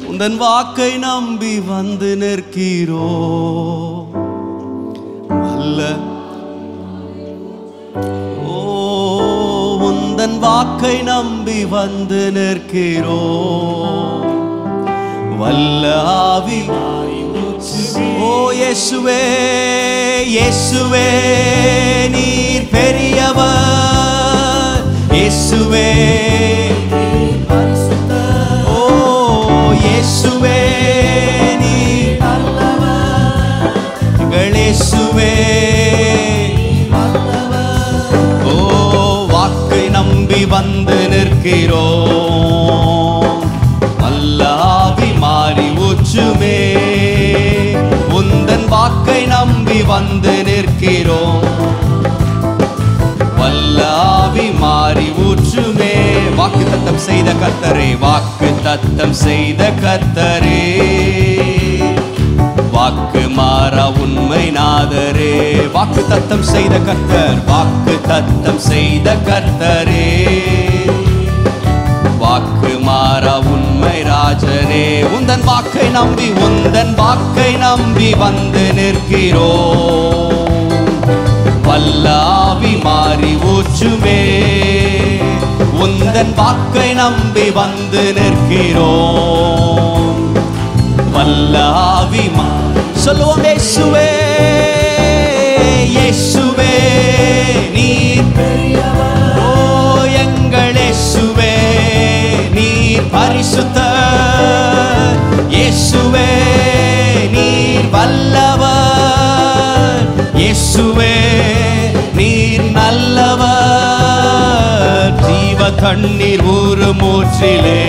உந்தன் வாக்கை நம்பி வந்து நிற்கிறோ அல்ல ஓ உந்தன் வாக்கை நம்பி வந்து நிற்கிறோ வல்ல ஆவி ஓ இயேசுவே இயேசுவே நீர் பெரியவர் இயேசுவே ஓ இயேசுவே நீர் எங்கள் இயேசுவே ஓ வாக்கை நம்பி வந்து நிற்கிறோம் அல்லாவி மாறி ஊற்றுமே உந்தன் வாக்கை நம்பி வந்து நிற்கிறோம் வல்லாவி மாறி ஊற்றுமே வாக்கு தத்தம் செய்த கத்தரே வாக்கு தத்தம் செய்த கத்தரே வாக்கு மாறா உண்மை நாதரே வாக்கு தத்தம் செய்த கர்த்தர் வாக்கு தத்தம் செய்த கர்த்தரே வாக்கு மாறா உண்மை ராஜனே உந்தன் வாக்கை நம்பி உந்தன் வாக்கை நம்பி வந்து நிற்கிறோ வல்லாவி மாறி ஊற்றுமே உந்தன் வாக்கை நம்பி வந்து நிற்கிறோம் வல்லாவி மா- சொல்லுவோம் இயேசுவே இயேசுவே நீர் பெரியவர். ஓ எங்கள் இயேசுவே நீர் பரிசுத்த இயேசுவே நீர் வல்லவர் இயேசுவே நீர் நல்லவர் ஜீவ தண்ணீர் ஊறு மூற்றிலே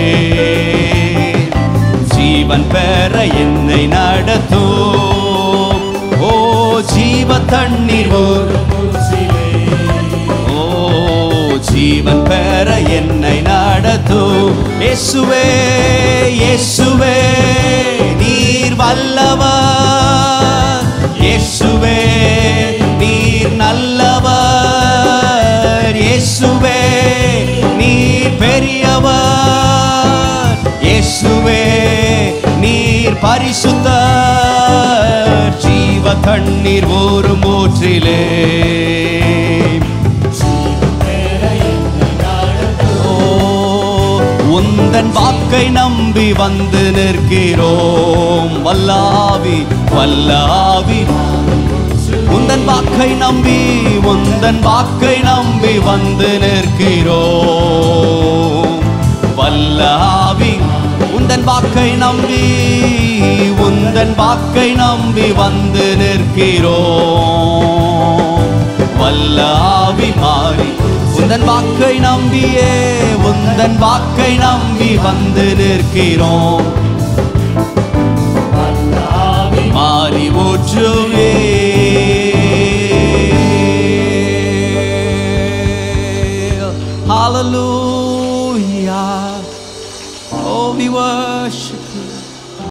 ஜீவன் பெற என்னை நடத்தும் ஓ ஜீவ தண்ணீர் ஊறும் ஓ ஜீவன் பெற என்னை நடத்தும் இயேசுவே இயேசுவே நீர் வல்லவர் இயேசுவே நீர் நல்லவர் இயேசுவே நீர் பெரியவர் இயேசுவே நீர் பரிசுத்தர் ஜீவ தண்ணீர் ஒரு மூற்றிலே ஓ, உந்தன் வாக்கை நம்பி வந்து நிற்கிறோம் வல்லாவி வல்லாவி உந்தன் வாக்கை நம்பி உந்தன் வாக்கை நம்பி வந்து நிற்கிறோம் வல்லாவி உந்தன் வாக்கை நம்பி உந்தன் வாக்கை நம்பி வந்து நிற்கிறோம் வல்லாவி மாறி உந்தன் வாக்கை நம்பியே உந்தன் வாக்கை நம்பி வந்து நிற்கிறோம் மாறி ஊற்றுமே